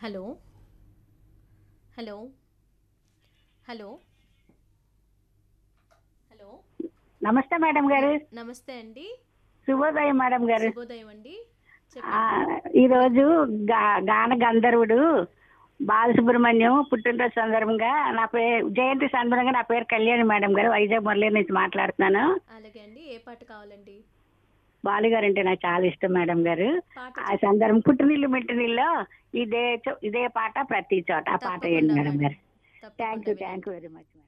Hello hello hello hello నమస్తే madam గారు నమస్తే అండి శుభోదయం మేడం గారు శుభోదయం అండి ఆ, చెప్పండి ఈరోజు గా- గాన గంధర్వుడు బాలసుబ్రహ్మణ్యం పుట్టినరోజు సందర్భంగా నా పేరు జయంతి సందర్భంగా నా పేరు కళ్యాణి మేడం గారు వైజాగ్ మురళి నుంచి మాట్లాడుతున్నాను అలాగే అండి ఏ పాట కావాలండి బాలు గారు అంటే నాకు చాలా ఇష్టం మేడం గారు పాట ఆ సందర్భం పుట్టినీళ్ళు మిట్టినీళ్ళు ఇదే చో- ఇదే పాట ప్రతి చోట ఆ పాట తప్పకుండా వేయండి మేడం మేడం. గారు తప్పకుండా థ్యాంక్ యూ వినండి. Thank you very much